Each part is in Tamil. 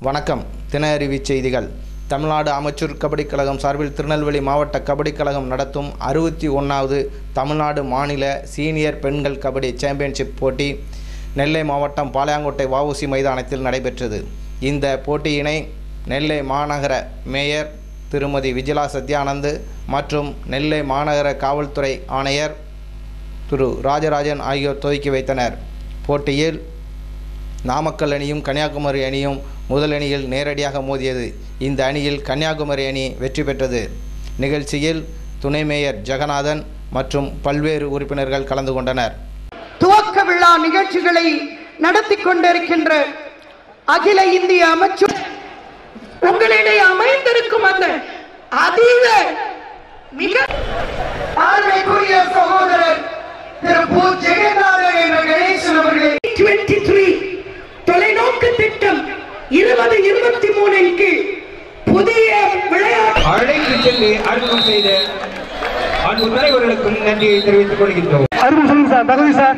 வணக்கம் தின அறிவி செய்திகள் தமிழ்நாடு அமைச்சர் கபடி கழகம் சார்பில் திருநெல்வேலி மாவட்ட கபடி கழகம் நடத்தும் அறுபத்தி ஒன்றாவது தமிழ்நாடு மாநில சீனியர் பெண்கள் கபடி சாம்பியன்ஷிப் போட்டி நெல்லை மாவட்டம் பாளையங்கோட்டை வஉசி மைதானத்தில் நடைபெற்றது இந்த போட்டியினை நெல்லை மாநகர மேயர் திருமதி விஜிலா சத்யானந்த் மற்றும் நெல்லை மாநகர காவல்துறை ஆணையர் திரு ராஜராஜன் ஆகியோர் துவக்கி வைத்தனர் போட்டியில் நாமக்கல் அணியும் கன்னியாகுமரி அணியும் முதல் அணியில் நேரடியாக மோதியது இந்த அணியில் கன்னியாகுமரி அணி வெற்றி பெற்றது நிகழ்ச்சியில் துணை மேயர் ஜெகநாதன் மற்றும் பல்வேறு உறுப்பினர்கள் கலந்து கொண்டனர் துவக்க விழா நிகழ்ச்சிகளை நடத்தி கொண்டிருக்கின்ற அகில இந்திய அமைச்சர் உங்களிடையே அமைந்திருக்கும் அந்த அதீத மிக ஆண்மைக்குரிய சகோதரர் திரு பூ ஜெகநாதன் என்ற கணேசன் அவர்களே 23 தொலைநோக்கு திட்டம் இருபது இருபத்தி மூணின் கீழ் புதிய விளையாட்டு அழைத்து சென்று அறிமுகம் செய்த அன்பு தலைவர்களுக்கும் நன்றியை தெரிவித்துக் கொள்கின்றோம் அறிமுகம் சொல்லுங்க சார் தகுதி சார்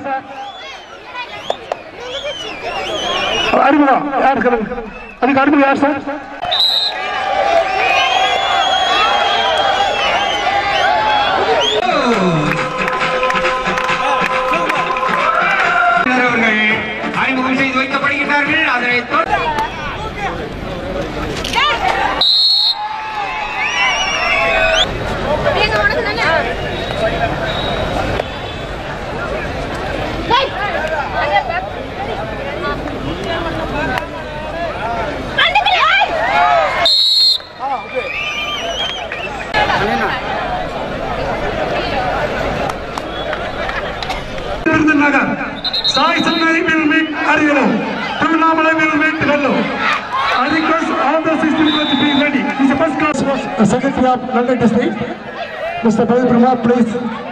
அறிமுகம் யார் சொல்லுங்க அதுக்கு அறிமுகம் யார் சார் அவர்கள் அறிமுகம் செய்து வைக்கப்படுகின்றார்கள் அதனை தொடர்ந்து Venga, vamos a ganar. Hey! Virudhunagar Sai Chennai will meet Ariyalo. Tiruvannamalai will meet Vello. I request all the system to be ready. This is the first class was the Secretary of London District. Mr. Pradeep Brahma, please